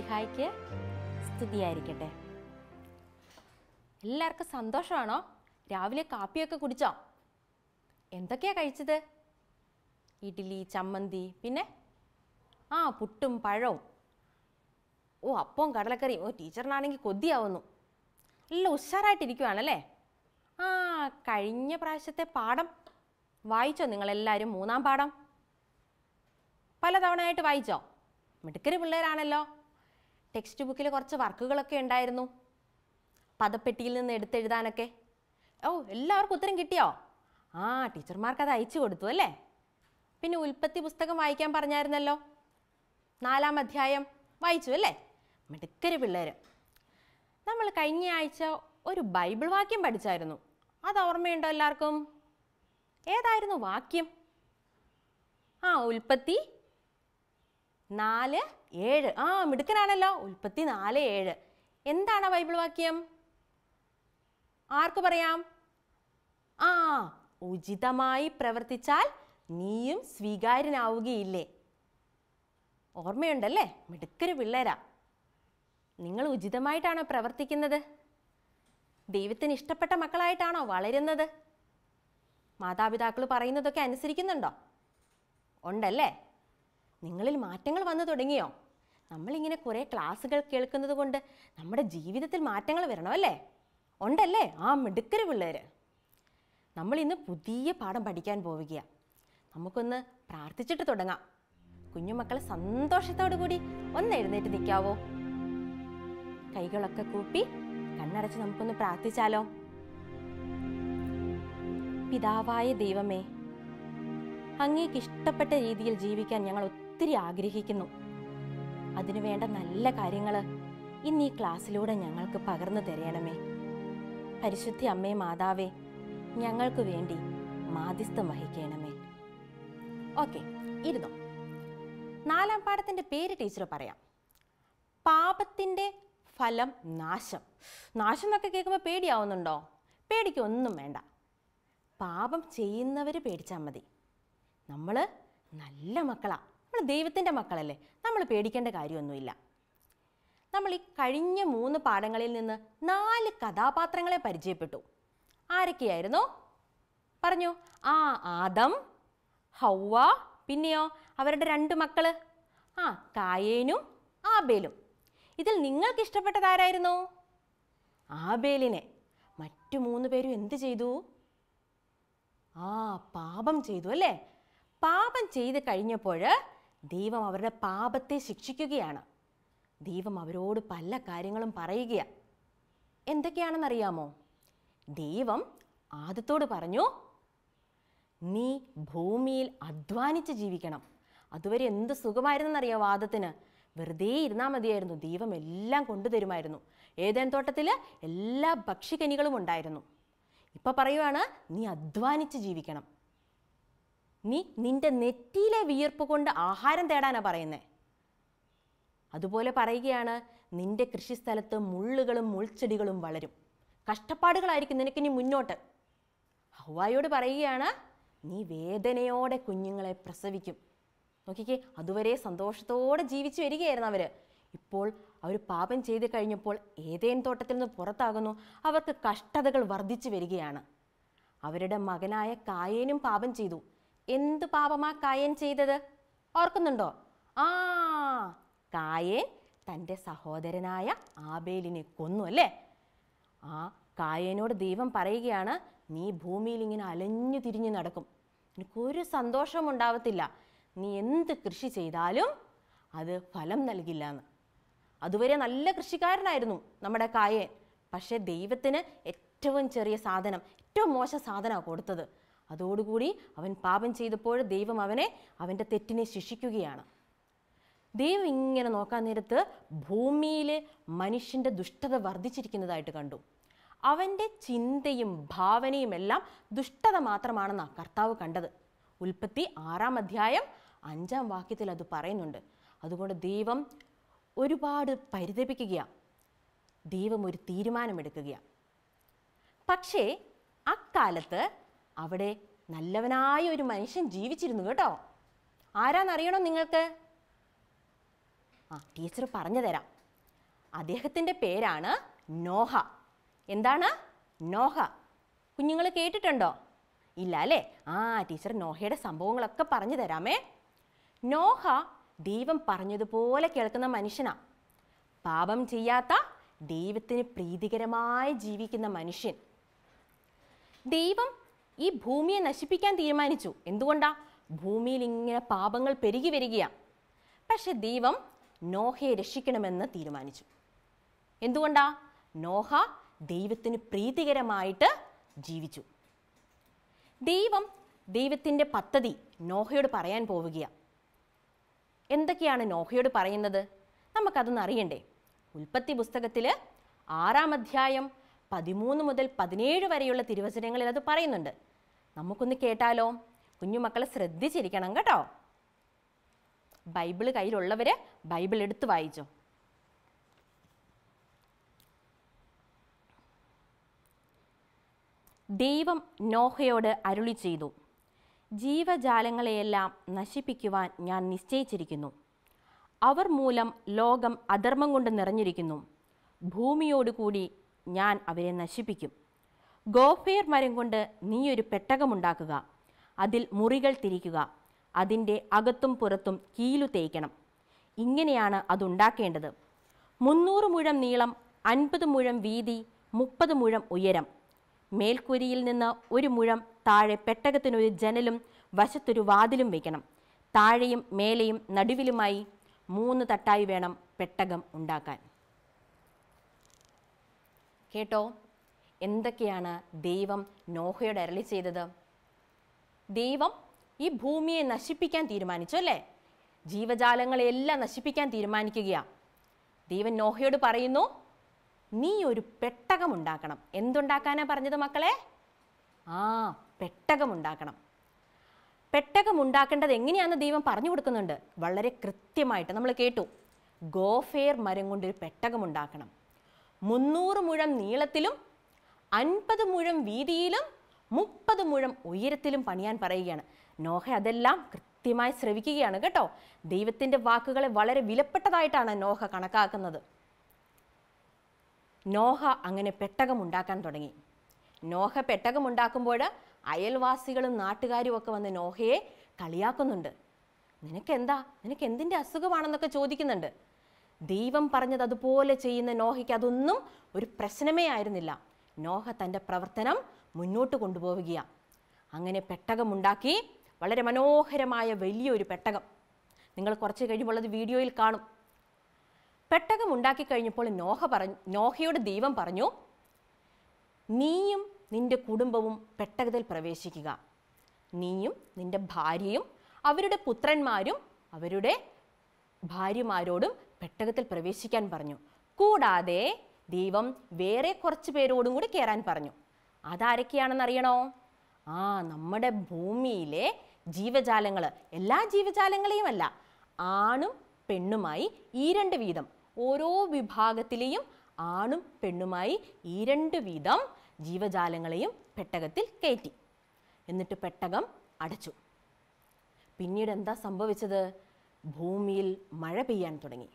മിശിഹായ്ക്ക് സ്തുതിയായിരിക്കട്ടെ എല്ലാവർക്കും സന്തോഷമാണോ രാവിലെ കാപ്പിയൊക്കെ കുടിച്ചോ എന്തൊക്കെയാ കഴിച്ചത് ഇഡ്ഡലി ചമ്മന്തി പിന്നെ ആ പുട്ടും പഴവും ഓ അപ്പവും കടലക്കറിയും ഓ ടീച്ചറിനാണെങ്കിൽ കൊതിയാവുന്നു നല്ല ഉഷാറായിട്ടിരിക്കുവാണല്ലേ ആ കഴിഞ്ഞ പ്രാവശ്യത്തെ പാഠം വായിച്ചോ നിങ്ങളെല്ലാവരും മൂന്നാം പാഠം പലതവണയായിട്ട് വായിച്ചോ മിടുക്കര് പിള്ളേരാണല്ലോ ടെക്സ്റ്റ് ബുക്കിൽ കുറച്ച് വർക്കുകളൊക്കെ ഉണ്ടായിരുന്നു പദപ്പെട്ടിയിൽ നിന്ന് എടുത്തെഴുതാനൊക്കെ ഓ എല്ലാവർക്കും ഉത്തരം കിട്ടിയോ ആ ടീച്ചർമാർക്ക് അത് അയച്ചു കൊടുത്തു അല്ലേ പിന്നെ ഉൽപ്പത്തി പുസ്തകം വായിക്കാൻ പറഞ്ഞായിരുന്നല്ലോ നാലാം അധ്യായം വായിച്ചു അല്ലേ മിടുക്കര് പിള്ളേർ നമ്മൾ കഴിഞ്ഞ ആഴ്ച ഒരു ബൈബിൾ വാക്യം പഠിച്ചായിരുന്നു അത് ഓർമ്മയുണ്ടോ എല്ലാവർക്കും ഏതായിരുന്നു വാക്യം ആ ഉൽപ്പത്തി നാല് ഏഴ് ആ മിടുക്കനാണല്ലോ ഉൽപ്പത്തി നാല് ഏഴ് എന്താണ് ആ ബൈബിൾ വാക്യം ആർക്ക് പറയാം ആ ഉചിതമായി പ്രവർത്തിച്ചാൽ നീയും സ്വീകാര്യനാവുകയില്ലേ ഓർമ്മയുണ്ടല്ലേ മിടുക്കര് പിള്ളേരാ നിങ്ങൾ ഉചിതമായിട്ടാണോ പ്രവർത്തിക്കുന്നത് ദൈവത്തിന് ഇഷ്ടപ്പെട്ട മക്കളായിട്ടാണോ വളരുന്നത് മാതാപിതാക്കൾ പറയുന്നതൊക്കെ അനുസരിക്കുന്നുണ്ടോ ഉണ്ടല്ലേ നിങ്ങളിൽ മാറ്റങ്ങൾ വന്നു തുടങ്ങിയോ നമ്മളിങ്ങനെ കുറേ ക്ലാസ്സുകൾ കേൾക്കുന്നത് കൊണ്ട് നമ്മുടെ ജീവിതത്തിൽ മാറ്റങ്ങൾ വരണമല്ലേ ഉണ്ടല്ലേ ആ മിടുക്കര് പിള്ളേർ നമ്മൾ ഇന്ന് പുതിയ പാഠം പഠിക്കാൻ പോവുകയാണ് നമുക്കൊന്ന് പ്രാർത്ഥിച്ചിട്ട് തുടങ്ങാം കുഞ്ഞുമക്കൾ സന്തോഷത്തോടു കൂടി ഒന്ന് എഴുന്നേറ്റ് നിൽക്കാവോ കൈകളൊക്കെ കൂപ്പി കണ്ണടച്ച് നമുക്കൊന്ന് പ്രാർത്ഥിച്ചാലോ പിതാവായ ദൈവമേ അങ്ങേക്ക് ഇഷ്ടപ്പെട്ട രീതിയിൽ ജീവിക്കാൻ ഞങ്ങൾ ഒത്തിരി ആഗ്രഹിക്കുന്നു അതിനു വേണ്ട നല്ല കാര്യങ്ങൾ ഇന്ന് ഈ ക്ലാസ്സിലൂടെ ഞങ്ങൾക്ക് പകർന്നു തരയണമേ പരിശുദ്ധ അമ്മേ മാതാവേ ഞങ്ങൾക്ക് വേണ്ടി മാധ്യസ്ഥം വഹിക്കണമേ ഓക്കെ ഇരുന്നോ നാലാം പാഠത്തിന്റെ പേര് ടീച്ചർ പറയാം പാപത്തിന്റെ ഫലം നാശം നാശം എന്നൊക്കെ കേൾക്കുമ്പോൾ പേടിയാവുന്നുണ്ടോ പേടിക്കൊന്നും വേണ്ട പാപം ചെയ്യുന്നവർ പേടിച്ചാൽ മതി നമ്മൾ നല്ല മക്കളാ നമ്മൾ ദൈവത്തിൻ്റെ മക്കളല്ലേ നമ്മൾ പേടിക്കേണ്ട കാര്യമൊന്നുമില്ല നമ്മൾ ഈ കഴിഞ്ഞ മൂന്ന് പാഠങ്ങളിൽ നിന്ന് നാല് കഥാപാത്രങ്ങളെ പരിചയപ്പെട്ടു ആരൊക്കെയായിരുന്നു പറഞ്ഞു ആ ആദം ഹൗവ പിന്നെയോ അവരുടെ രണ്ട് മക്കള് ആ കായേനും ആബേലും ഇതിൽ നിങ്ങൾക്ക് ഇഷ്ടപ്പെട്ടതാരായിരുന്നു ആബേലിനെ മറ്റു മൂന്ന് പേരും എന്ത് ചെയ്തു ആ പാപം ചെയ്തു അല്ലേ പാപം ചെയ്ത് കഴിഞ്ഞപ്പോൾ ദൈവം അവരുടെ പാപത്തെ ശിക്ഷിക്കുകയാണ് ദൈവം അവരോട് പല കാര്യങ്ങളും പറയുകയാണ് എന്തൊക്കെയാണെന്നറിയാമോ ദൈവം ആദത്തോട് പറഞ്ഞു നീ ഭൂമിയിൽ അധ്വാനിച്ച് ജീവിക്കണം അതുവരെ എന്ത് സുഖമായിരുന്നെന്നറിയാമോ ആദത്തിന് വെറുതെ ഇരുന്നാൽ മതിയായിരുന്നു ദൈവം എല്ലാം കൊണ്ടുതരുമായിരുന്നു ഏതേൻ തോട്ടത്തിൽ എല്ലാ ഭക്ഷ്യകനികളും ഉണ്ടായിരുന്നു ഇപ്പൊ പറയുവാണ് നീ അധ്വാനിച്ച് ജീവിക്കണം നീ നിന്റെ നെറ്റിയിലെ വിയർപ്പ് കൊണ്ട് ആഹാരം തേടാനാ പറയുന്നേ അതുപോലെ പറയുകയാണ് നിന്റെ കൃഷിസ്ഥലത്ത് മുള്ളുകളും മുൾച്ചെടികളും വളരും കഷ്ടപ്പാടുകളായിരിക്കും നിനക്കിനി മുന്നോട്ട് ഹവായോട് പറയുകയാണ് നീ വേദനയോടെ കുഞ്ഞുങ്ങളെ പ്രസവിക്കും നോക്കിക്കേ അതുവരെ സന്തോഷത്തോടെ ജീവിച്ചു വരികയായിരുന്നു അവർ ഇപ്പോൾ അവർ പാപം ചെയ്ത് കഴിഞ്ഞപ്പോൾ ഏതേൻ തോട്ടത്തിൽ നിന്ന് പുറത്താകുന്നു അവർക്ക് കഷ്ടതകൾ വർദ്ധിച്ചു വരികയാണ് അവരുടെ മകനായ കായേനും പാപം ചെയ്തു എന്ത് പാപമാ കായൻ ചെയ്തത് ഓർക്കുന്നുണ്ടോ ആ കായേൻ തൻ്റെ സഹോദരനായ ആബേലിനെ കൊന്നു അല്ലേ ആ കായനോട് ദൈവം പറയുകയാണ് നീ ഭൂമിയിൽ ഇങ്ങനെ അലഞ്ഞു തിരിഞ്ഞു നടക്കും നിനക്കൊരു സന്തോഷവും ഉണ്ടാവത്തില്ല നീ എന്ത് കൃഷി ചെയ്താലും അത് ഫലം നൽകില്ല എന്ന് അതുവരെ നല്ല കൃഷിക്കാരനായിരുന്നു നമ്മുടെ കായൻ പക്ഷേ ദൈവത്തിന് ഏറ്റവും ചെറിയ സാധനം ഏറ്റവും മോശം സാധനമാണ് കൊടുത്തത് അതോടുകൂടി അവൻ പാപം ചെയ്തപ്പോൾ ദൈവം അവനെ അവൻ്റെ തെറ്റിനെ ശിക്ഷിക്കുകയാണ് ദൈവം ഇങ്ങനെ നോക്കാൻ നേരത്ത് ഭൂമിയിലെ മനുഷ്യൻ്റെ ദുഷ്ടത വർദ്ധിച്ചിരിക്കുന്നതായിട്ട് കണ്ടു അവൻ്റെ ചിന്തയും ഭാവനയും എല്ലാം ദുഷ്ടത മാത്രമാണെന്നാണ് കർത്താവ് കണ്ടത് ഉൽപ്പത്തി ആറാം അധ്യായം അഞ്ചാം വാക്യത്തിൽ അത് പറയുന്നുണ്ട് അതുകൊണ്ട് ദൈവം ഒരുപാട് പരിതപിക്കുകയാണ് ദൈവം ഒരു തീരുമാനമെടുക്കുകയാണ് പക്ഷേ അക്കാലത്ത് അവിടെ നല്ലവനായ ഒരു മനുഷ്യൻ ജീവിച്ചിരുന്നു കേട്ടോ ആരാന്നറിയണോ നിങ്ങൾക്ക് ആ ടീച്ചർ പറഞ്ഞു തരാം അദ്ദേഹത്തിൻ്റെ പേരാണ് നോഹ എന്താണ് നോഹ കുഞ്ഞുങ്ങൾ കേട്ടിട്ടുണ്ടോ ഇല്ല അല്ലേ ആ ടീച്ചർ നോഹയുടെ സംഭവങ്ങളൊക്കെ പറഞ്ഞു തരാമേ നോഹ ദൈവം പറഞ്ഞതുപോലെ കേൾക്കുന്ന മനുഷ്യനാ പാപം ചെയ്യാത്ത ദൈവത്തിന് പ്രീതികരമായി ജീവിക്കുന്ന മനുഷ്യൻ ദൈവം ഈ ഭൂമിയെ നശിപ്പിക്കാൻ തീരുമാനിച്ചു എന്തുകൊണ്ടാ ഭൂമിയിൽ ഇങ്ങനെ പാപങ്ങൾ പെരുകി വരികയാ പക്ഷെ ദൈവം നോഹയെ രക്ഷിക്കണമെന്ന് തീരുമാനിച്ചു എന്തുകൊണ്ടാ നോഹ ദൈവത്തിന് പ്രീതികരമായിട്ട് ജീവിച്ചു ദൈവം ദൈവത്തിൻ്റെ പദ്ധതി നോഹയോട് പറയാൻ പോവുകയാണ് എന്തൊക്കെയാണ് നോഹയോട് പറയുന്നത് നമുക്കതൊന്ന് അറിയണ്ടേ ഉൽപ്പത്തി പുസ്തകത്തിൽ ആറാം അധ്യായം പതിമൂന്ന് മുതൽ പതിനേഴ് വരെയുള്ള തിരുവചനങ്ങളിൽ അത് പറയുന്നുണ്ട് നമുക്കൊന്ന് കേട്ടാലോ കുഞ്ഞുമക്കളെ ശ്രദ്ധിച്ചിരിക്കണം കേട്ടോ ബൈബിള് കയ്യിലുള്ളവര് ബൈബിൾ എടുത്ത് വായിച്ചോ ദൈവം നോഹയോട് അരുളി ചെയ്തു ജീവജാലങ്ങളെയെല്ലാം നശിപ്പിക്കുവാൻ ഞാൻ നിശ്ചയിച്ചിരിക്കുന്നു അവർ മൂലം ലോകം അധർമ്മം കൊണ്ട് നിറഞ്ഞിരിക്കുന്നു ഭൂമിയോടുകൂടി ഞാൻ അവരെ നശിപ്പിക്കും ഗോഫേർ മരം കൊണ്ട് നീയൊരു പെട്ടകമുണ്ടാക്കുക അതിൽ മുറികൾ തിരിക്കുക അതിൻ്റെ അകത്തും പുറത്തും കീലു തേയ്ക്കണം ഇങ്ങനെയാണ് അതുണ്ടാക്കേണ്ടത് മുന്നൂറ് മുഴം നീളം അൻപത് മുഴം വീതി മുപ്പത് മുഴം ഉയരം മേൽക്കൂരിയിൽ നിന്ന് ഒരു മുഴം താഴെ പെട്ടകത്തിനൊരു ജനലും വശത്തൊരു വാതിലും വയ്ക്കണം താഴെയും മേലെയും നടുവിലുമായി മൂന്ന് തട്ടായി വേണം പെട്ടകം ഉണ്ടാക്കാൻ കേട്ടോ എന്തൊക്കെയാണ് ദൈവം നോഹയോട് അരളി ചെയ്തത് ദൈവം ഈ ഭൂമിയെ നശിപ്പിക്കാൻ തീരുമാനിച്ചു അല്ലേ ജീവജാലങ്ങളെല്ലാം നശിപ്പിക്കാൻ തീരുമാനിക്കുകയാ ദൈവൻ നോഹയോട് പറയുന്നു നീ ഒരു പെട്ടകം ഉണ്ടാക്കണം എന്തുണ്ടാക്കാനാ പറഞ്ഞത് മക്കളെ ആ പെട്ടകം ഉണ്ടാക്കണം പെട്ടകം ഉണ്ടാക്കേണ്ടത് എങ്ങനെയാണെന്ന് ദൈവം പറഞ്ഞു കൊടുക്കുന്നുണ്ട് വളരെ കൃത്യമായിട്ട് നമ്മൾ കേട്ടു ഗോഫേർ മരം കൊണ്ടൊരു പെട്ടകം ഉണ്ടാക്കണം മുന്നൂറ് മുഴം നീളത്തിലും അൻപത് മുഴം വീതിയിലും മുപ്പത് മുഴം ഉയരത്തിലും പണിയാൻ പറയുകയാണ് നോഹ അതെല്ലാം കൃത്യമായി ശ്രവിക്കുകയാണ് കേട്ടോ ദൈവത്തിൻ്റെ വാക്കുകളെ വളരെ വിലപ്പെട്ടതായിട്ടാണ് നോഹ കണക്കാക്കുന്നത് നോഹ അങ്ങനെ പെട്ടകം ഉണ്ടാക്കാൻ തുടങ്ങി നോഹ പെട്ടകം ഉണ്ടാക്കുമ്പോൾ അയൽവാസികളും നാട്ടുകാരും ഒക്കെ വന്ന് നോഹയെ കളിയാക്കുന്നുണ്ട് നിനക്കെന്താ നിനക്ക് എന്തിൻ്റെ അസുഖമാണെന്നൊക്കെ ചോദിക്കുന്നുണ്ട് ദൈവം പറഞ്ഞത് അതുപോലെ ചെയ്യുന്ന നോഹയ്ക്ക് അതൊന്നും ഒരു പ്രശ്നമേ ആയിരുന്നില്ല നോഹ തൻ്റെ പ്രവർത്തനം മുന്നോട്ട് കൊണ്ടുപോവുകയാണ് അങ്ങനെ പെട്ടകമുണ്ടാക്കി വളരെ മനോഹരമായ വലിയൊരു പെട്ടകം നിങ്ങൾ കുറച്ച് കഴിയുമ്പോൾ അത് വീഡിയോയിൽ കാണും പെട്ടകം ഉണ്ടാക്കി കഴിഞ്ഞപ്പോൾ നോഹ പറഞ്ഞു നോഹയോട് ദൈവം പറഞ്ഞു നീയും നിന്റെ കുടുംബവും പെട്ടകത്തിൽ പ്രവേശിക്കുക നീയും നിന്റെ ഭാര്യയും അവരുടെ പുത്രന്മാരും അവരുടെ ഭാര്യമാരോടും പെട്ടകത്തിൽ പ്രവേശിക്കാൻ പറഞ്ഞു കൂടാതെ ദൈവം വേറെ കുറച്ച് പേരോടും കൂടി കയറാൻ പറഞ്ഞു അതാരൊക്കെയാണെന്ന് അറിയണോ ആ നമ്മുടെ ഭൂമിയിലെ ജീവജാലങ്ങൾ എല്ലാ ജീവജാലങ്ങളെയും അല്ല ആണും പെണ്ണുമായി ഈ രണ്ട് വീതം ഓരോ വിഭാഗത്തിലെയും ആണും പെണ്ണുമായി ഈ രണ്ട് വീതം ജീവജാലങ്ങളെയും പെട്ടകത്തിൽ കയറ്റി എന്നിട്ട് പെട്ടകം അടച്ചു പിന്നീട് എന്താ സംഭവിച്ചത് ഭൂമിയിൽ മഴ പെയ്യാൻ തുടങ്ങി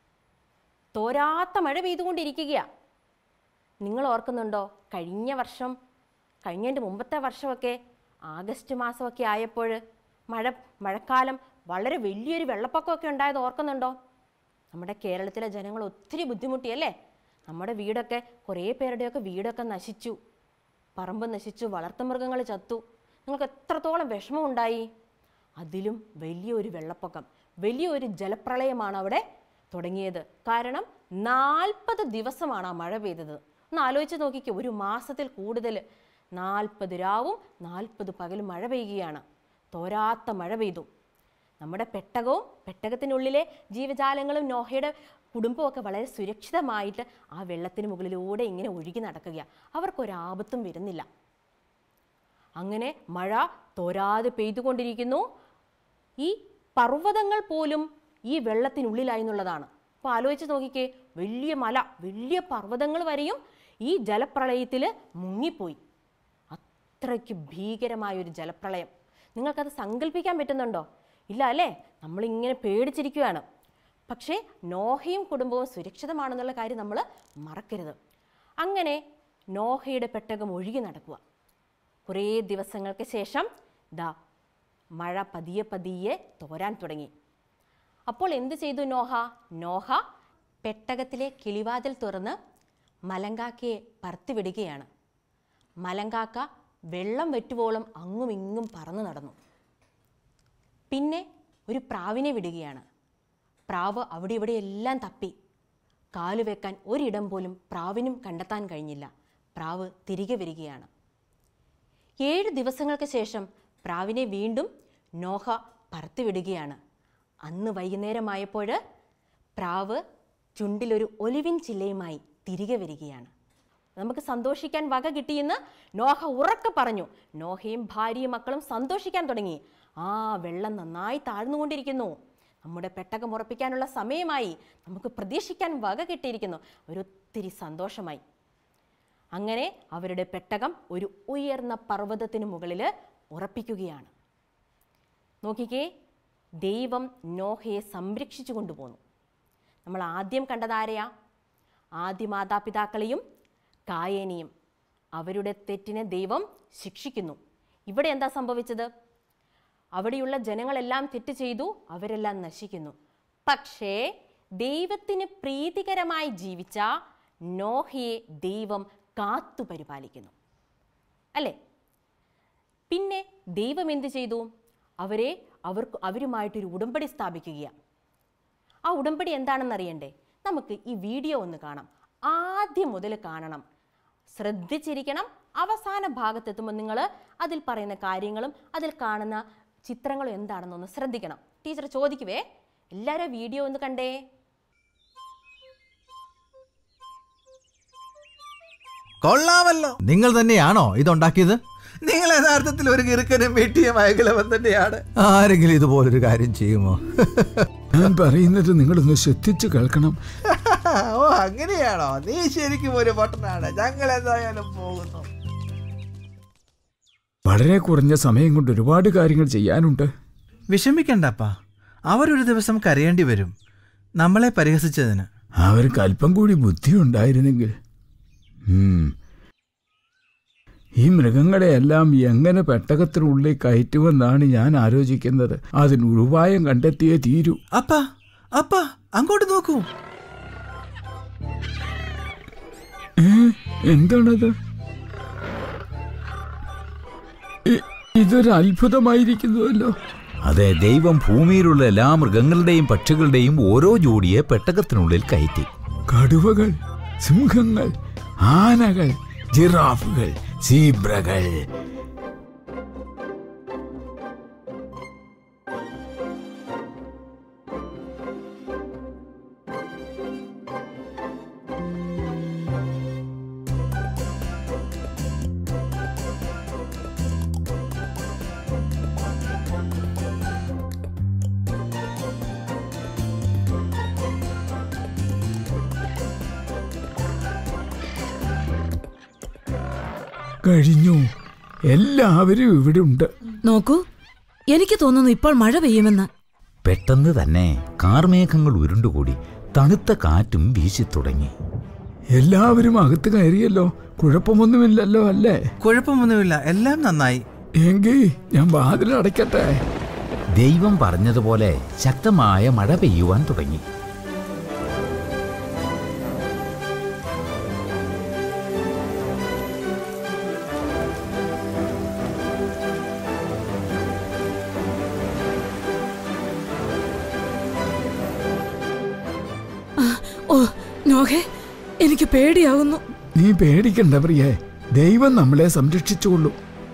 തോരാത്ത മഴ പെയ്തുകൊണ്ടിരിക്കുകയാണ് നിങ്ങൾ ഓർക്കുന്നുണ്ടോ കഴിഞ്ഞ വർഷം കഴിഞ്ഞതിൻ്റെ മുമ്പത്തെ വർഷമൊക്കെ ആഗസ്റ്റ് മാസമൊക്കെ ആയപ്പോൾ മഴ മഴക്കാലം വളരെ വലിയൊരു വെള്ളപ്പൊക്കമൊക്കെ ഉണ്ടായത് ഓർക്കുന്നുണ്ടോ നമ്മുടെ കേരളത്തിലെ ജനങ്ങൾ ഒത്തിരി ബുദ്ധിമുട്ടിയല്ലേ നമ്മുടെ വീടൊക്കെ കുറേ പേരുടെയൊക്കെ വീടൊക്കെ നശിച്ചു പറമ്പ് നശിച്ചു വളർത്തുമൃഗങ്ങൾ ചത്തു നിങ്ങൾക്ക് എത്രത്തോളം വിഷമമുണ്ടായി അതിലും വലിയൊരു വെള്ളപ്പൊക്കം വലിയൊരു ജലപ്രളയമാണ് അവിടെ തുടങ്ങിയത് കാരണം നാൽപ്പത് ദിവസമാണ് ആ മഴ പെയ്തത് ഒന്ന് ആലോചിച്ച് നോക്കിക്കേ ഒരു മാസത്തിൽ കൂടുതൽ നാൽപ്പത് രാവും നാൽപ്പത് പകലും മഴ പെയ്യുകയാണ് തോരാത്ത മഴ പെയ്തു നമ്മുടെ പെട്ടകവും പെട്ടകത്തിനുള്ളിലെ ജീവജാലങ്ങളും നോഹയുടെ കുടുംബമൊക്കെ വളരെ സുരക്ഷിതമായിട്ട് ആ വെള്ളത്തിന് മുകളിലൂടെ ഇങ്ങനെ ഒഴുകി നടക്കുകയാണ് അവർക്കൊരാപത്തും വരുന്നില്ല അങ്ങനെ മഴ തോരാതെ പെയ്തുകൊണ്ടിരിക്കുന്നു ഈ പർവ്വതങ്ങൾ പോലും ഈ വെള്ളത്തിനുള്ളിലായി എന്നുള്ളതാണ് അപ്പോൾ ആലോചിച്ച് നോക്കിക്കേ വലിയ മല വലിയ പർവ്വതങ്ങൾ വരെയും ഈ ജലപ്രളയത്തിൽ മുങ്ങിപ്പോയി അത്രയ്ക്ക് ഭീകരമായൊരു ജലപ്രളയം നിങ്ങൾക്കത് സങ്കല്പിക്കാൻ പറ്റുന്നുണ്ടോ ഇല്ല അല്ലേ നമ്മളിങ്ങനെ പേടിച്ചിരിക്കുകയാണ് പക്ഷേ നോഹയും കുടുംബവും സുരക്ഷിതമാണെന്നുള്ള കാര്യം നമ്മൾ മറക്കരുത് അങ്ങനെ നോഹയുടെ പെട്ടകം ഒഴുകി നടക്കുക കുറേ ദിവസങ്ങൾക്ക് ശേഷം ദാ മഴ പതിയെ പതിയെ തോരാൻ തുടങ്ങി അപ്പോൾ എന്ത് ചെയ്തു നോഹ നോഹ പെട്ടകത്തിലെ കിളിവാതിൽ തുറന്ന് മലങ്കാക്കയെ പറത്തിവിടുകയാണ് മലങ്കാക്ക വെള്ളം വെറ്റുവോളം അങ്ങും ഇങ്ങും പറന്നു നടന്നു പിന്നെ ഒരു പ്രാവിനെ വിടുകയാണ് പ്രാവ് അവിടെ ഇവിടെ എല്ലാം തപ്പി കാലു വെക്കാൻ ഒരിടം പോലും പ്രാവിനും കണ്ടെത്താൻ കഴിഞ്ഞില്ല പ്രാവ് തിരികെ വരികയാണ് ഏഴ് ദിവസങ്ങൾക്ക് ശേഷം പ്രാവിനെ വീണ്ടും നോഹ പറത്തിവിടുകയാണ് അന്ന് വൈകുന്നേരമായപ്പോൾ പ്രാവ് ചുണ്ടിലൊരു ഒലിവിൻ ചില്ലയുമായി തിരികെ വരികയാണ് നമുക്ക് സന്തോഷിക്കാൻ വക കിട്ടിയെന്ന് നോഹ ഉറക്കെ പറഞ്ഞു നോഹയും ഭാര്യയും മക്കളും സന്തോഷിക്കാൻ തുടങ്ങി ആ വെള്ളം നന്നായി താഴ്ന്നുകൊണ്ടിരിക്കുന്നു നമ്മുടെ പെട്ടകം ഉറപ്പിക്കാനുള്ള സമയമായി നമുക്ക് പ്രതീക്ഷിക്കാൻ വക കിട്ടിയിരിക്കുന്നു ഒരൊത്തിരി സന്തോഷമായി അങ്ങനെ അവരുടെ പെട്ടകം ഒരു ഉയർന്ന പർവ്വതത്തിന് മുകളിൽ ഉറപ്പിക്കുകയാണ് നോക്കിക്കേ ദൈവം നോഹയെ സംരക്ഷിച്ചു കൊണ്ടുപോന്നു നമ്മൾ ആദ്യം കണ്ടതാരെയാ ആദ്യ മാതാപിതാക്കളെയും കായേനെയും അവരുടെ തെറ്റിനെ ദൈവം ശിക്ഷിക്കുന്നു ഇവിടെ എന്താ സംഭവിച്ചത് അവിടെയുള്ള ജനങ്ങളെല്ലാം തെറ്റ് ചെയ്തു അവരെല്ലാം നശിക്കുന്നു പക്ഷേ ദൈവത്തിന് പ്രീതികരമായി ജീവിച്ച നോഹയെ ദൈവം കാത്തു പരിപാലിക്കുന്നു അല്ലേ പിന്നെ ദൈവം എന്ത് ചെയ്തു അവരെ അവർക്ക് അവരുമായിട്ടൊരു ഉടമ്പടി സ്ഥാപിക്കുകയാണ് ആ ഉടമ്പടി എന്താണെന്ന് അറിയണ്ടേ നമുക്ക് ഈ വീഡിയോ ഒന്ന് കാണാം ആദ്യം മുതൽ കാണണം ശ്രദ്ധിച്ചിരിക്കണം അവസാന ഭാഗത്തെത്തുമ്പോൾ നിങ്ങൾ അതിൽ പറയുന്ന കാര്യങ്ങളും അതിൽ കാണുന്ന ചിത്രങ്ങളും എന്താണെന്നൊന്ന് ശ്രദ്ധിക്കണം ടീച്ചർ ചോദിക്കുവേ എല്ലാവരും വീഡിയോ ഒന്ന് കണ്ടേ കൊള്ളാമല്ലോ നിങ്ങൾ തന്നെയാണോ ഇതുണ്ടാക്കിയത് നിങ്ങൾ യഥാർത്ഥത്തിൽ ഒരു കിറുക്കനും വെട്ടിയ മയകുലവൻ തന്നെയാണ് ആരെങ്കിലും ഇതുപോലൊരു കാര്യം ചെയ്യുമോ ഞാൻ പറയുന്നത് നിങ്ങളൊന്ന് ശ്രദ്ധിച്ചു കേൾക്കണം ഓ അങ്ങനെയാണോ നീ ശരിക്കും ഒരു പൊട്ടനാണ് ഞങ്ങൾ എന്തായാലും പോകുന്നു വളരെ കുറഞ്ഞ സമയം കൊണ്ട് ഒരുപാട് കാര്യങ്ങൾ ചെയ്യാനുണ്ട് വിഷമിക്കണ്ടപ്പാ അവരൊരു ദിവസം കരയേണ്ടി വരും നമ്മളെ പരിഹസിച്ചതിന് അവർക്ക് അല്പം കൂടി ബുദ്ധി ഉണ്ടായിരുന്നെങ്കിൽ ഉം. ഈ മൃഗങ്ങളെയെല്ലാം എങ്ങനെ പെട്ടകത്തിനുള്ളിൽ കയറ്റുമെന്നാണ് ഞാൻ ആലോചിക്കുന്നത് അതിന് ഉപായം കണ്ടെത്തിയേ തീരൂ അപ്പാ അപ്പാ അങ്ങോട്ട് നോക്കൂ ഏ? എന്താണത് ഇ- ഇതൊരു അത്ഭുതമായിരിക്കുന്നുവല്ലോ അതെ ദൈവം ഭൂമിയിലുള്ള എല്ലാ മൃഗങ്ങളുടെയും പക്ഷികളുടെയും ഓരോ ജോഡിയെ പെട്ടകത്തിനുള്ളിൽ കയറ്റി കടുവകൾ സിംഹങ്ങൾ ആനകൾ ജിറാഫുകൾ സീബ്രകൾ കഴിഞ്ഞു എല്ലാവരും ഇവിടെ ഉണ്ട് നോക്കൂ എനിക്ക് തോന്നുന്നു ഇപ്പോൾ മഴ പെയ്യുമെന്ന് പെട്ടെന്ന് തന്നെ കാർമേഘങ്ങൾ ഉരുണ്ടുകൂടി തണുത്ത കാറ്റും വീശിത്തുടങ്ങി എല്ലാവരും അകത്ത് കയറിയല്ലോ കുഴപ്പമൊന്നുമില്ലല്ലോ അല്ലേ കുഴപ്പമൊന്നുമില്ല എല്ലാം നന്നായി എങ്കിൽ ഞാൻ വാതിൽ അടയ്ക്കട്ടെ ദൈവം പറഞ്ഞതുപോലെ ശക്തമായ മഴ പെയ്യുവാൻ തുടങ്ങി ഓ നോഹേ എനിക്ക് പേടിയാകുന്നു നീ പേടിക്കണ്ട പ്രിയേ ദൈവം നമ്മളെ സംരക്ഷിച്ചുകൊള്ളൂ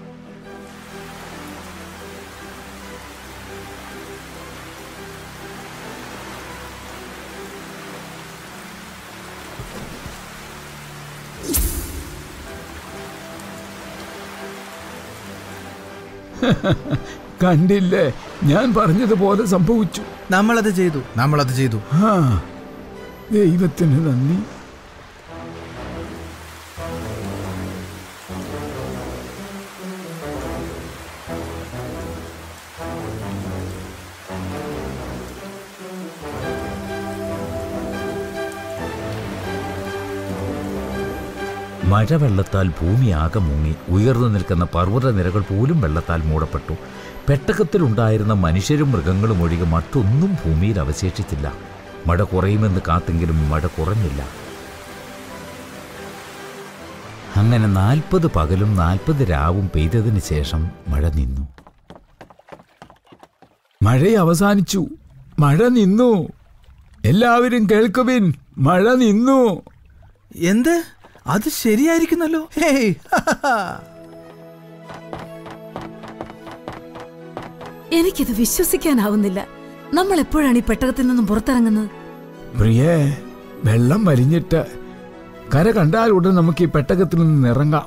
കണ്ടില്ലേ ഞാൻ പറഞ്ഞതുപോലെ സംഭവിച്ചു നമ്മളത് ചെയ്തു നമ്മളത് ചെയ്തു ആ ദൈവത്തിന് നന്ദി മഴവെള്ളത്താൽ ഭൂമി ആകെ മുങ്ങി ഉയർന്നു നിൽക്കുന്ന പർവ്വതനിരകൾ പോലും വെള്ളത്താൽ മൂടപ്പെട്ടു പെട്ടകത്തിലുണ്ടായിരുന്ന മനുഷ്യരും മൃഗങ്ങളും ഒഴികെ മറ്റൊന്നും ഭൂമിയിൽ അവശേഷിച്ചില്ല മഴ കുറയുമെന്ന് കാത്തെങ്കിലും മഴ കുറഞ്ഞില്ല അങ്ങനെ നാൽപ്പത് പകലും നാൽപ്പത് രാവും പെയ്തതിന് ശേഷം മഴ നിന്നു മഴ അവസാനിച്ചു മഴ നിന്നു എല്ലാവരും കേൾക്കുവിൻ മഴ നിന്നു എന്ത് അത് ശരിയായിരിക്കുന്നല്ലോ ഹേയ് എനിക്കിത് വിശ്വസിക്കാനാവുന്നില്ല നമ്മൾ എപ്പോഴാണ് ഈ പെട്ടകത്തിൽ നിന്നും പുറത്തിറങ്ങുന്നത് പ്രിയേ വെള്ളം വലിഞ്ഞിട്ട് കര കണ്ടാൽ ഉടൻ നമുക്ക് ഈ പെട്ടകത്തിൽ നിന്ന് ഇറങ്ങാം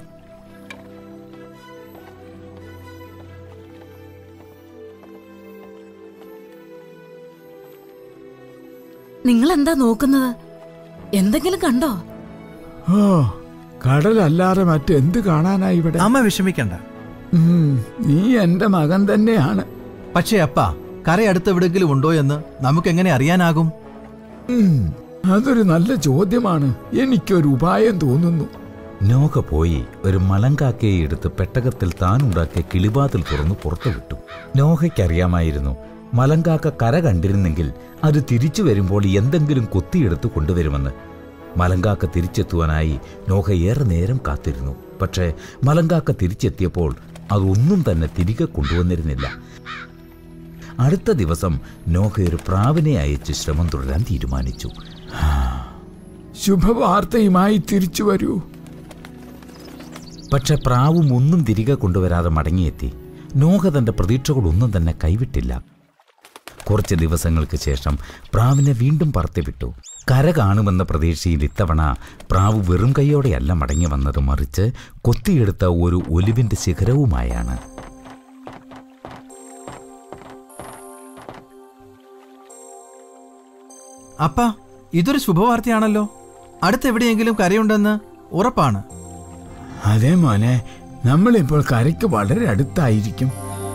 നിങ്ങൾ എന്താ നോക്കുന്നത് എന്തെങ്കിലും കണ്ടോ ഓ കടലല്ലാതെ മറ്റെന്ത് കാണാനാ ഇവിടെ അമ്മ വിഷമിക്കണ്ട ഉം, നീ എന്റെ മകൻ തന്നെയാണ് പക്ഷേ അപ്പ കരയടുത്ത് എവിടെങ്കിലും ഉണ്ടോ എന്ന് നമുക്ക് എങ്ങനെ അറിയാനാകും ഉം, അതൊരു നല്ല ചോദ്യമാണ് എനിക്കൊരു ഉപായം തോന്നുന്നു നോക പോയി ഒരു മലങ്കാക്കയെ എടുത്ത് പെട്ടകത്തിൽ താൻ ഉണ്ടാക്കിയ കിളിവാതിൽ തുറന്നു പുറത്തു വിട്ടു നോഹയ്ക്കറിയാമായിരുന്നു മലങ്കാക്ക കര കണ്ടിരുന്നെങ്കിൽ അത് തിരിച്ചു വരുമ്പോൾ എന്തെങ്കിലും കൊത്തിയെടുത്ത് കൊണ്ടുവരുമെന്ന് മലങ്കാക്ക തിരിച്ചെത്തുവാനായി നോഹ ഏറെ നേരം കാത്തിരുന്നു പക്ഷേ മലങ്കാക്ക തിരിച്ചെത്തിയപ്പോൾ അതൊന്നും തന്നെ തിരികെ കൊണ്ടുവന്നിരുന്നില്ല അടുത്ത ദിവസം നോഹ ഒരു പ്രാവിനെ അയച്ച് ശ്രമം തുടരാൻ തീരുമാനിച്ചു ശുഭവാർത്തയുമായി തിരിച്ചു വരൂ പക്ഷെ പ്രാവും ഒന്നും തിരികെ കൊണ്ടുവരാതെ മടങ്ങിയെത്തി നോഹ തന്റെ പ്രതീക്ഷകളൊന്നും തന്നെ കൈവിട്ടില്ല കുറച്ച് ദിവസങ്ങൾക്ക് ശേഷം പ്രാവിനെ വീണ്ടും പറത്തിവിട്ടു കര കാണുമെന്ന പ്രതീക്ഷയിൽ ഇത്തവണ പ്രാവ് വെറും കൈയോടെയല്ല മടങ്ങി വന്നത് മറിച്ച് കൊത്തിയെടുത്ത ഒരു ഒലിവിന്റെ ശിഖരവുമായാണ് അപ്പ ഇതൊരു ശുഭവാർത്തയാണല്ലോ അടുത്ത് എവിടെയെങ്കിലും കരയുണ്ടെന്ന് ഉറപ്പാണ് അതെ മോനെ നമ്മളിപ്പോൾ കരയ്ക്ക് വളരെ അടുത്തായിരിക്കും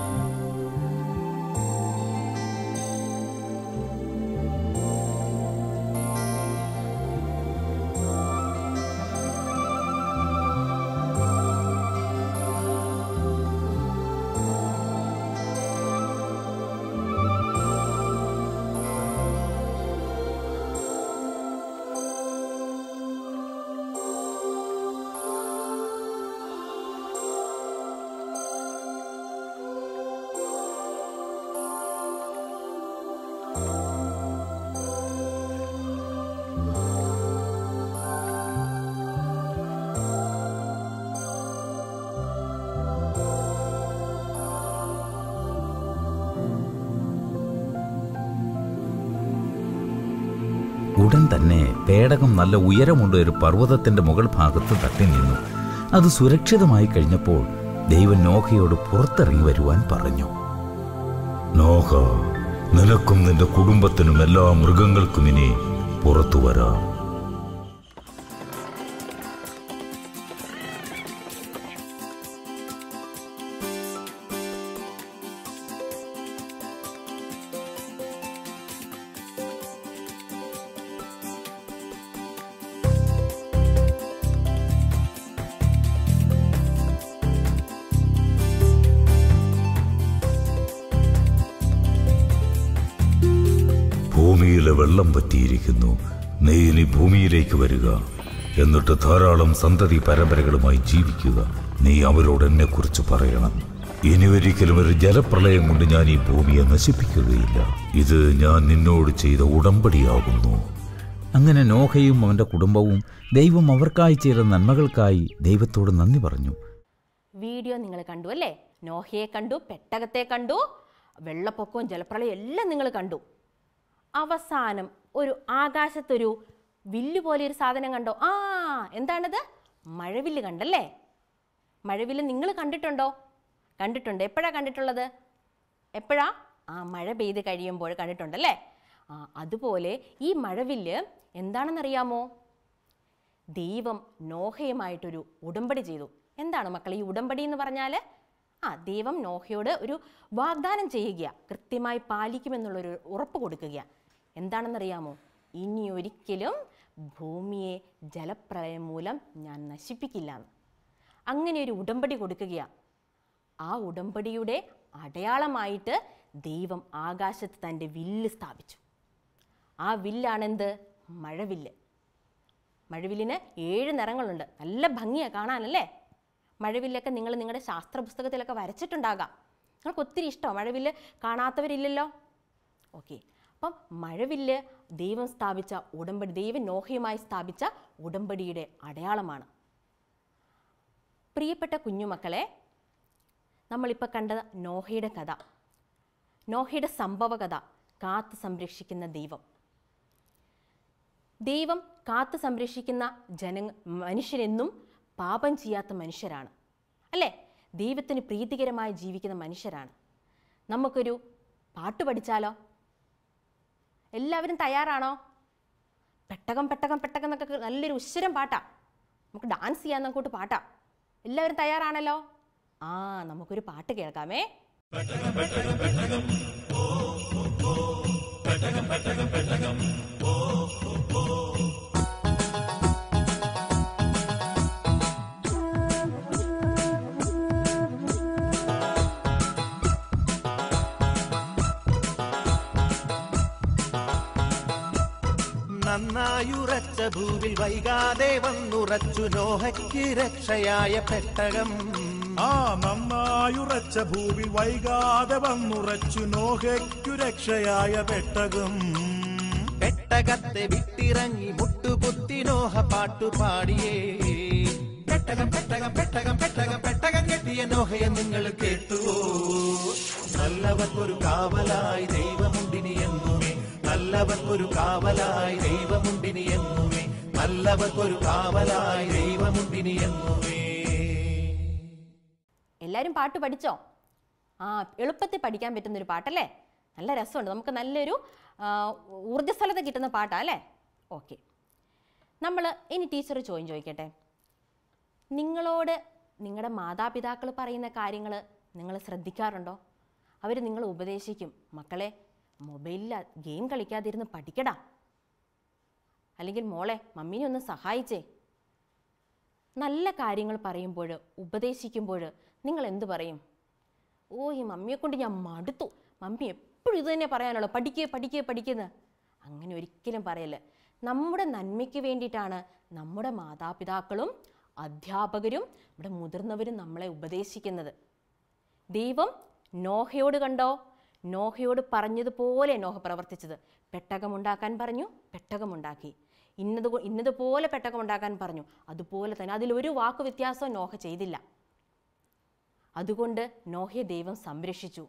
ഉടൻ തന്നെ പേടകം നല്ല ഉയരമുള്ള ഒരു പർവ്വതത്തിന്റെ മുകൾ ഭാഗത്ത് തട്ടി നിന്നു അത് സുരക്ഷിതമായി കഴിഞ്ഞപ്പോൾ ദൈവം നോഹയോട് പുറത്തിറങ്ങി വരുവാൻ പറഞ്ഞു നോഹ നിനക്കും നിന്റെ കുടുംബത്തിനും എല്ലാ മൃഗങ്ങൾക്കും ഇനി പുറത്തു വരാം ഭൂമിയിലെ വെള്ളം പറ്റിയിരിക്കുന്നു നീ ഇനി ഭൂമിയിലേക്ക് വരിക എന്നിട്ട് ധാരാളം സന്തതി പരമ്പരകളുമായി ജീവിക്കുക നീ അവരോട് എന്നെ കുറിച്ച് പറയണം ഇനി ഒരിക്കലും ഒരു ജലപ്രളയം കൊണ്ട് ഞാൻ ഈ ഭൂമിയെ നശിപ്പിക്കുകയില്ല ഇത് ഞാൻ നിന്നോട് ചെയ്ത ഉടമ്പടിയാകുന്നു അങ്ങനെ നോഹയും അവന്റെ കുടുംബവും ദൈവം അവർക്കായി ചെയ്ത നന്മകൾക്കായി ദൈവത്തോട് നന്ദി പറഞ്ഞു വീഡിയോ നിങ്ങൾ കണ്ടു അല്ലേ നോഹയെ കണ്ടു പെട്ടകത്തെ കണ്ടു വെള്ളപ്പൊക്കവും ജലപ്രളയം എല്ലാം നിങ്ങൾ കണ്ടു അവസാനം ഒരു ആകാശത്തൊരു വില്ല് പോലെ ഒരു സാധനം കണ്ടോ ആ എന്താണത് മഴവില്ല് കണ്ടല്ലേ മഴവില്ല് നിങ്ങൾ കണ്ടിട്ടുണ്ടോ കണ്ടിട്ടുണ്ട് എപ്പോഴാണ് കണ്ടിട്ടുള്ളത് എപ്പോഴാ ആ മഴ പെയ്ത് കഴിയുമ്പോൾ കണ്ടിട്ടുണ്ടല്ലേ ആ അതുപോലെ ഈ മഴവില്ല് എന്താണെന്നറിയാമോ ദൈവം നോഹയുമായിട്ടൊരു ഉടമ്പടി ചെയ്തു എന്താണ് മക്കൾ ഈ ഉടമ്പടി എന്ന് പറഞ്ഞാൽ ആ ദൈവം നോഹയോട് ഒരു വാഗ്ദാനം ചെയ്യുക കൃത്യമായി പാലിക്കുമെന്നുള്ളൊരു ഉറപ്പ് കൊടുക്കുക എന്താണെന്നറിയാമോ ഇനി ഒരിക്കലും ഭൂമിയെ ജലപ്രളയം മൂലം ഞാൻ നശിപ്പിക്കില്ല എന്ന് അങ്ങനെ ഒരു ഉടമ്പടി കൊടുക്കുകയാണ് ആ ഉടമ്പടിയുടെ അടയാളമായിട്ട് ദൈവം ആകാശത്ത് തൻ്റെ വില്ല് സ്ഥാപിച്ചു ആ വില്ലാണെന്ത് മഴവില്ല് മഴവില്ലിന് ഏഴ് നിറങ്ങളുണ്ട് നല്ല ഭംഗിയാണ് കാണാനല്ലേ മഴവില്ലൊക്കെ നിങ്ങൾ നിങ്ങളുടെ ശാസ്ത്ര പുസ്തകത്തിലൊക്കെ വരച്ചിട്ടുണ്ടാകാം നിങ്ങൾക്ക് ഒത്തിരി ഇഷ്ടമാണ് മഴവില്ല് കാണാത്തവരില്ലല്ലോ ഓക്കെ അപ്പം മഴവില്ല് ദൈവം സ്ഥാപിച്ച ഉടമ്പടി ദൈവം നോഹയുമായി സ്ഥാപിച്ച ഉടമ്പടിയുടെ അടയാളമാണ് പ്രിയപ്പെട്ട കുഞ്ഞുമക്കളെ നമ്മളിപ്പോൾ കണ്ട നോഹയുടെ കഥ നോഹയുടെ സംഭവ കഥ കാത്തു സംരക്ഷിക്കുന്ന ദൈവം ദൈവം കാത്തു സംരക്ഷിക്കുന്ന ജന മനുഷ്യരെന്നും പാപം ചെയ്യാത്ത മനുഷ്യരാണ് അല്ലേ ദൈവത്തിന് പ്രീതികരമായി ജീവിക്കുന്ന മനുഷ്യരാണ് നമുക്കൊരു പാട്ട് പഠിച്ചാലോ എല്ലാവരും തയ്യാറാണോ പെട്ടകം പെട്ടകം പെട്ടകം എന്നൊക്കെ നല്ലൊരു ഉശ്വരം പാട്ടാ നമുക്ക് ഡാൻസ് ചെയ്യാൻ നമുക്കോട്ട് പാട്ടാ എല്ലാവരും തയ്യാറാണല്ലോ ആ നമുക്കൊരു പാട്ട് കേൾക്കാമേ നന്നായുറച്ച ഭൂവിൽ വൈകാതെ വന്നുറച്ചു നോഹയ്ക്ക് രക്ഷയായ പെട്ടകം ആ നന്നായുറച്ച ഭൂവിൽ വൈകാതെ വന്നുറച്ചു നോഹയ്ക്കു രക്ഷയായ പെട്ടകം പെട്ടകത്തെ വിട്ടിറങ്ങി മുട്ടുകുത്തി നോഹ പാട്ടുപാടിയേ പെട്ടകം പെട്ടകം പെട്ടകം പെട്ടകം പെട്ടകം കെട്ടിയ നോഹയെ നിങ്ങൾ കേട്ടുവോ നല്ലവർക്കൊരു കാവലായി ദൈവമുണ്ടിനി എന്നുമേ നല്ലവർക്കൊരു കാവലായി ദൈവമുണ്ടിനി എന്നുമേ നല്ലവർക്കൊരു കാവലായി ദൈവമുണ്ടിനി എന്നുമേ എല്ലാവരും പാട്ട് പഠിച്ചോ ആ എളുപ്പത്തിൽ പഠിക്കാൻ പറ്റുന്നൊരു പാട്ടല്ലേ നല്ല രസമുണ്ട് നമുക്ക് നല്ലൊരു ആ, ഊർജ്ജസ്വലത കിട്ടുന്ന പാട്ടാ അല്ലേ ഓക്കെ നമ്മൾ ഇനി ടീച്ചർ ചോദ്യം ചോദിക്കട്ടെ നിങ്ങളോട് നിങ്ങളുടെ മാതാപിതാക്കൾ പറയുന്ന കാര്യങ്ങൾ നിങ്ങൾ ശ്രദ്ധിക്കാറുണ്ടോ അവർ നിങ്ങൾ ഉപദേശിക്കും മക്കളെ മൊബൈലിൽ ഗെയിം കളിക്കാതിരുന്ന് പഠിക്കടാ അല്ലെങ്കിൽ മോളെ മമ്മീനെ ഒന്ന് സഹായിച്ചേ നല്ല കാര്യങ്ങൾ പറയുമ്പോൾ ഉപദേശിക്കുമ്പോൾ നിങ്ങൾ എന്ത് പറയും ഓ ഈ മമ്മിയെ കൊണ്ട് ഞാൻ മടുത്തു മമ്മി എപ്പോഴും ഇത് തന്നെ പറയാനുള്ളൂ പഠിക്കുക പഠിക്കുക പഠിക്കുന്ന അങ്ങനെ ഒരിക്കലും പറയല്ല നമ്മുടെ നന്മയ്ക്ക് വേണ്ടിയിട്ടാണ് നമ്മുടെ മാതാപിതാക്കളും അധ്യാപകരും നമ്മുടെ മുതിർന്നവരും നമ്മളെ ഉപദേശിക്കുന്നത് ദൈവം നോഹയോട് കണ്ടോ നോഹയോട് പറഞ്ഞതുപോലെ നോഹ പ്രവർത്തിച്ചത് പെട്ടകമുണ്ടാക്കാൻ പറഞ്ഞു പെട്ടകമുണ്ടാക്കി ഇന്നത് കൊ- ഇന്നതുപോലെ പെട്ടകമുണ്ടാക്കാൻ പറഞ്ഞു അതുപോലെ തന്നെ അതിലൊരു വാക്ക് വ്യത്യാസവും നോഹ ചെയ്തില്ല അതുകൊണ്ട് നോഹയെ ദൈവം സംരക്ഷിച്ചു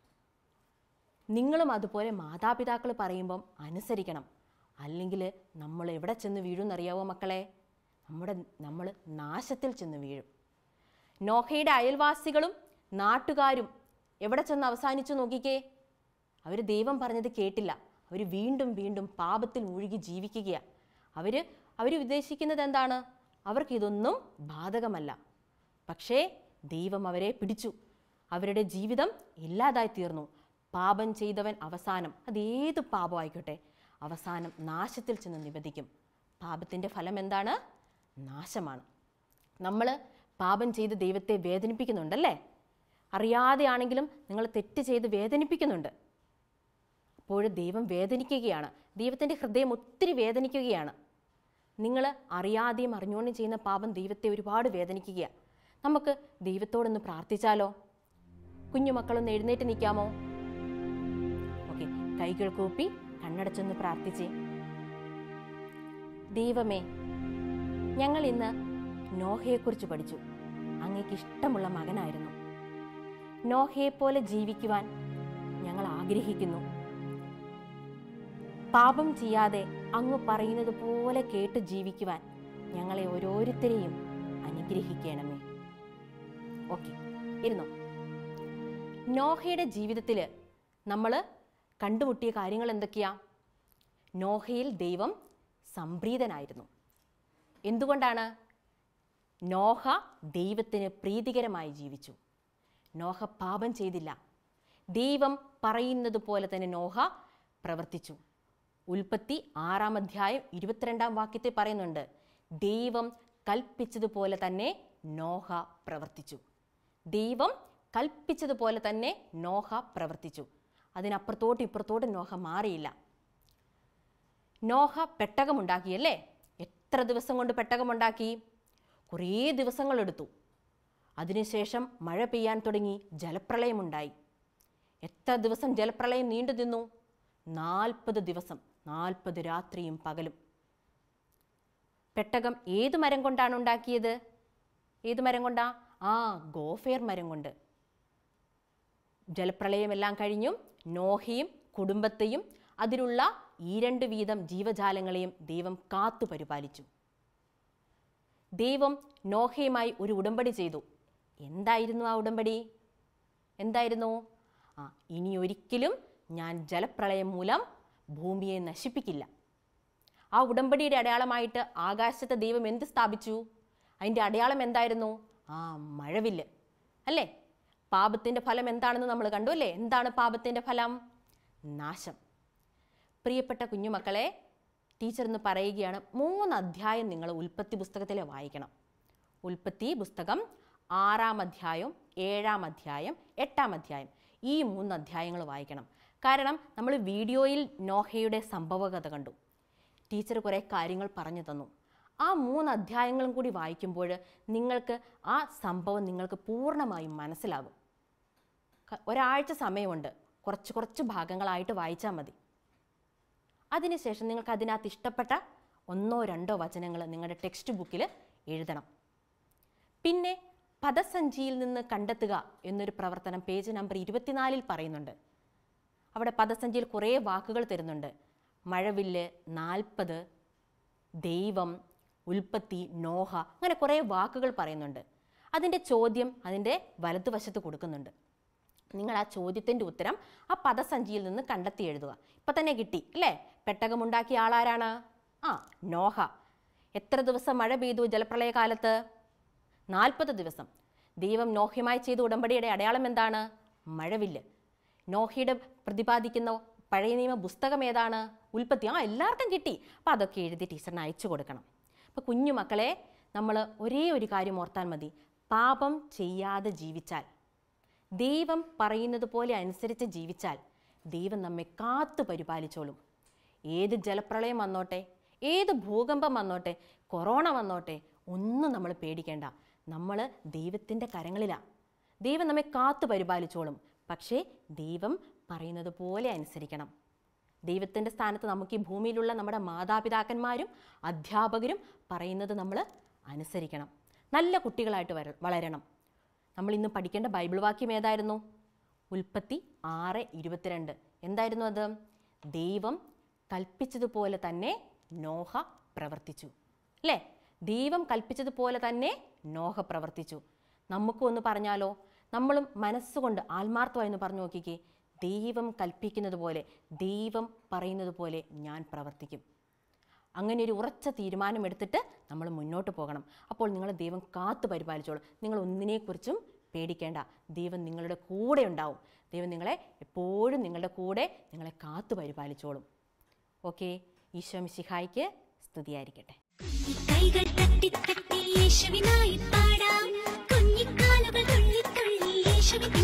നിങ്ങളും അതുപോലെ മാതാപിതാക്കൾ പറയുമ്പം അനുസരിക്കണം അല്ലെങ്കിൽ നമ്മൾ എവിടെ ചെന്ന് വീഴുമെന്നറിയാവോ മക്കളെ നമ്മുടെ നമ്മൾ നാശത്തിൽ ചെന്ന് വീഴും നോഹയുടെ അയൽവാസികളും നാട്ടുകാരും എവിടെ ചെന്ന് അവസാനിച്ചു നോക്കിക്കേ അവർ ദൈവം പറഞ്ഞത് കേട്ടില്ല അവർ വീണ്ടും വീണ്ടും പാപത്തിൽ മുഴുകി ജീവിക്കുകയാണ് അവർ അവർ ഉദ്ദേശിക്കുന്നത് എന്താണ് അവർക്ക് ഇതൊന്നും ബാധകമല്ല പക്ഷേ ദൈവം അവരെ പിടിച്ചു അവരുടെ ജീവിതം ഇല്ലാതായി തീർന്നു പാപം ചെയ്തവൻ അവസാനം അതേത് പാപമായിക്കോട്ടെ അവസാനം നാശത്തിൽ ചെന്ന് നിബദിക്കും പാപത്തിൻ്റെ ഫലം എന്താണ് നാശമാണ് നമ്മൾ പാപം ചെയ്ത് ദൈവത്തെ വേദനിപ്പിക്കുന്നുണ്ടല്ലേ അറിയാതെയാണെങ്കിലും നിങ്ങൾ തെറ്റ് ചെയ്ത് വേദനിപ്പിക്കുന്നുണ്ട് അപ്പോൾ ദൈവം വേദനിക്കുകയാണ് ദൈവത്തിൻ്റെ ഹൃദയം ഒത്തിരി വേദനിക്കുകയാണ് നിങ്ങൾ അറിയാതെയും അറിഞ്ഞുകൊണ്ടും ചെയ്യുന്ന പാപം ദൈവത്തെ ഒരുപാട് വേദനിക്കുകയാണ് നമുക്ക് ദൈവത്തോടൊന്ന് പ്രാർത്ഥിച്ചാലോ കുഞ്ഞുമക്കളൊന്ന് എഴുന്നേറ്റ് നിൽക്കാമോ ഓക്കെ കൈകൾ കൂപ്പി കണ്ണടച്ചൊന്ന് പ്രാർത്ഥിച്ചേ ദൈവമേ ഞങ്ങൾ ഇന്ന് നോഹയെക്കുറിച്ച് പഠിച്ചു അങ്ങേക്ക് ഇഷ്ടമുള്ള മകനായിരുന്നു നോഹയെപ്പോലെ ജീവിക്കുവാൻ ഞങ്ങൾ ആഗ്രഹിക്കുന്നു പാപം ചെയ്യാതെ അങ്ങ് പറയുന്നത് പോലെ കേട്ട് ജീവിക്കുവാൻ ഞങ്ങളെ ഓരോരുത്തരെയും അനുഗ്രഹിക്കണമേ ഓക്കെ ഇരുന്നോ നോഹയുടെ ജീവിതത്തിൽ നമ്മൾ കണ്ടുമുട്ടിയ കാര്യങ്ങൾ എന്തൊക്കെയാ നോഹയിൽ ദൈവം സംപ്രീതനായിരുന്നു എന്തുകൊണ്ടാണ് നോഹ ദൈവത്തിന് പ്രീതികരമായി ജീവിച്ചു നോഹ പാപം ചെയ്തില്ല ദൈവം പറയുന്നത് പോലെ തന്നെ നോഹ പ്രവർത്തിച്ചു ഉൽപ്പത്തി ആറാം അധ്യായം ഇരുപത്തിരണ്ടാം വാക്യത്തിൽ പറയുന്നുണ്ട് ദൈവം കൽപ്പിച്ചതുപോലെ തന്നെ നോഹ പ്രവർത്തിച്ചു ദൈവം കൽപ്പിച്ചതുപോലെ തന്നെ നോഹ പ്രവർത്തിച്ചു അതിനപ്പുറത്തോട്ട് ഇപ്പുറത്തോട്ട് നോഹ മാറിയില്ല നോഹ പെട്ടകമുണ്ടാക്കിയല്ലേ എത്ര ദിവസം കൊണ്ട് പെട്ടകമുണ്ടാക്കി കുറേ ദിവസങ്ങളെടുത്തു അതിനുശേഷം മഴ പെയ്യാൻ തുടങ്ങി ജലപ്രളയമുണ്ടായി എത്ര ദിവസം ജലപ്രളയം നീണ്ടു നിന്നു നാൽപ്പത് ദിവസം നാൽപ്പത് രാത്രിയും പകലും പെട്ടകം ഏത് മരം കൊണ്ടാണ് ഉണ്ടാക്കിയത് ഏത് മരം കൊണ്ടാ ആ ഗോഫേർ മരം കൊണ്ട് ജലപ്രളയമെല്ലാം കഴിഞ്ഞും നോഹയും കുടുംബത്തെയും അതിലുള്ള ഈ രണ്ട് വീതം ജീവജാലങ്ങളെയും ദൈവം കാത്തു പരിപാലിച്ചു ദൈവം നോഹയുമായി ഒരു ഉടമ്പടി ചെയ്തു എന്തായിരുന്നു ആ ഉടമ്പടി എന്തായിരുന്നു ആ ഇനി ഒരിക്കലും ഞാൻ ജലപ്രളയം മൂലം ഭൂമിയെ നശിപ്പിക്കില്ല ആ ഉടമ്പടിയുടെ അടയാളമായിട്ട് ആകാശത്തെ ദൈവം എന്ത് സ്ഥാപിച്ചു അതിൻ്റെ അടയാളം എന്തായിരുന്നു ആ മഴവില്ല് അല്ലേ പാപത്തിൻ്റെ ഫലം എന്താണെന്ന് നമ്മൾ കണ്ടു അല്ലേ എന്താണ് പാപത്തിൻ്റെ ഫലം നാശം പ്രിയപ്പെട്ട കുഞ്ഞുമക്കളെ ടീച്ചർ ഇന്ന് പറയുകയാണ് മൂന്ന് അധ്യായം നിങ്ങൾ ഉൽപ്പത്തി പുസ്തകത്തിൽ വായിക്കണം ഉൽപ്പത്തി പുസ്തകം ആറാം അധ്യായം ഏഴാം അധ്യായം എട്ടാം അധ്യായം ഈ മൂന്ന് അധ്യായങ്ങൾ വായിക്കണം കാരണം നമ്മൾ വീഡിയോയിൽ നോഹയുടെ സംഭവകഥ കണ്ടു ടീച്ചർ കുറേ കാര്യങ്ങൾ പറഞ്ഞു തന്നു ആ മൂന്ന് അധ്യായങ്ങളും കൂടി വായിക്കുമ്പോൾ നിങ്ങൾക്ക് ആ സംഭവം നിങ്ങൾക്ക് പൂർണ്ണമായും മനസ്സിലാകും ക- ഒരാഴ്ച സമയമുണ്ട് കുറച്ച് കുറച്ച് ഭാഗങ്ങളായിട്ട് വായിച്ചാൽ മതി അതിനുശേഷം നിങ്ങൾക്ക് അതിനകത്ത് ഇഷ്ടപ്പെട്ട ഒന്നോ രണ്ടോ വചനങ്ങൾ നിങ്ങളുടെ ടെക്സ്റ്റ് ബുക്കിൽ എഴുതണം പിന്നെ പദസഞ്ചിയിൽ നിന്ന് കണ്ടെത്തുക എന്നൊരു പ്രവർത്തനം പേജ് നമ്പർ ഇരുപത്തിനാലിൽ പറയുന്നുണ്ട് അവിടെ പദസഞ്ചിയിൽ കുറേ വാക്കുകൾ തരുന്നുണ്ട് മഴവില്ല് നാൽപ്പത് ദൈവം ഉൽപ്പത്തി നോഹ അങ്ങനെ കുറേ വാക്കുകൾ പറയുന്നുണ്ട് അതിൻ്റെ ചോദ്യം അതിൻ്റെ വലതുവശത്ത് കൊടുക്കുന്നുണ്ട് നിങ്ങൾ ആ ചോദ്യത്തിൻ്റെ ഉത്തരം ആ പദസഞ്ചിയിൽ നിന്ന് കണ്ടെത്തി എഴുതുക ഇപ്പം തന്നെ കിട്ടി അല്ലേ പെട്ടകമുണ്ടാക്കിയ ആളാരാണ് ആ നോഹ എത്ര ദിവസം മഴ പെയ്തു ജലപ്രളയകാലത്ത് നാൽപ്പത് ദിവസം ദൈവം നോഹയുമായി ചെയ്ത ഉടമ്പടിയുടെ അടയാളം എന്താണ് മഴവില്ല് നോഹയുടെ പ്രതിപാദിക്കുന്ന പഴയ നിയമ പുസ്തകം ഏതാണ് ഉൽപ്പത്തി ആ എല്ലാവർക്കും കിട്ടി അപ്പോൾ അതൊക്കെ എഴുതി ടീച്ചറിന് അയച്ചു കൊടുക്കണം അപ്പോൾ കുഞ്ഞു മക്കളെ നമ്മൾ ഒരേ ഒരു കാര്യം ഓർത്താൽ മതി പാപം ചെയ്യാതെ ജീവിച്ചാൽ ദൈവം പറയുന്നത് പോലെ അനുസരിച്ച് ജീവിച്ചാൽ ദൈവം നമ്മെ കാത്തു പരിപാലിച്ചോളും ഏത് ജലപ്രളയം വന്നോട്ടെ ഏത് ഭൂകമ്പം വന്നോട്ടെ കൊറോണ വന്നോട്ടെ ഒന്നും നമ്മൾ പേടിക്കേണ്ട നമ്മൾ ദൈവത്തിൻ്റെ കരങ്ങളിലാണ് ദൈവം നമ്മെ കാത്തു പരിപാലിച്ചോളും പക്ഷേ ദൈവം പറയുന്നത് പോലെ അനുസരിക്കണം ദൈവത്തിൻ്റെ സ്ഥാനത്ത് നമുക്ക് ഈ ഭൂമിയിലുള്ള നമ്മുടെ മാതാപിതാക്കന്മാരും അധ്യാപകരും പറയുന്നത് നമ്മൾ അനുസരിക്കണം നല്ല കുട്ടികളായിട്ട് വര വളരണം നമ്മൾ ഇന്ന് പഠിക്കേണ്ട ബൈബിൾ വാക്യം ഏതായിരുന്നു ഉൽപ്പത്തി ആറ് ഇരുപത്തിരണ്ട് എന്തായിരുന്നു അത് ദൈവം കൽപ്പിച്ചതുപോലെ തന്നെ നോഹ പ്രവർത്തിച്ചു അല്ലേ ദൈവം കൽപ്പിച്ചതുപോലെ തന്നെ നോഹ പ്രവർത്തിച്ചു നമുക്കും ഒന്ന് പറഞ്ഞാലോ നമ്മളും മനസ്സുകൊണ്ട് ആത്മാർത്ഥമായി എന്ന് പറഞ്ഞു നോക്കിക്കേ ദൈവം കൽപ്പിക്കുന്നത് പോലെ ദൈവം പറയുന്നത് പോലെ ഞാൻ പ്രവർത്തിക്കും അങ്ങനെ ഒരു ഉറച്ച തീരുമാനമെടുത്തിട്ട് നമ്മൾ മുന്നോട്ട് പോകണം അപ്പോൾ നിങ്ങളെ ദൈവം കാത്തു പരിപാലിച്ചോളും നിങ്ങൾ ഒന്നിനെക്കുറിച്ചും പേടിക്കേണ്ട ദൈവം നിങ്ങളുടെ കൂടെ ഉണ്ടാവും ദൈവം നിങ്ങളെ എപ്പോഴും നിങ്ങളുടെ കൂടെ നിങ്ങളെ കാത്തു പരിപാലിച്ചോളും ഓക്കെ ഈശോ മിശിഹായ്ക്ക് സ്തുതിയായിരിക്കട്ടെ കൈകൾ തട്ടി തട്ടി യേശുവിനായി പാടാം കുഞ്ഞിക്കാലുകൾ തുള്ളി തുള്ളി യേശുവിൻ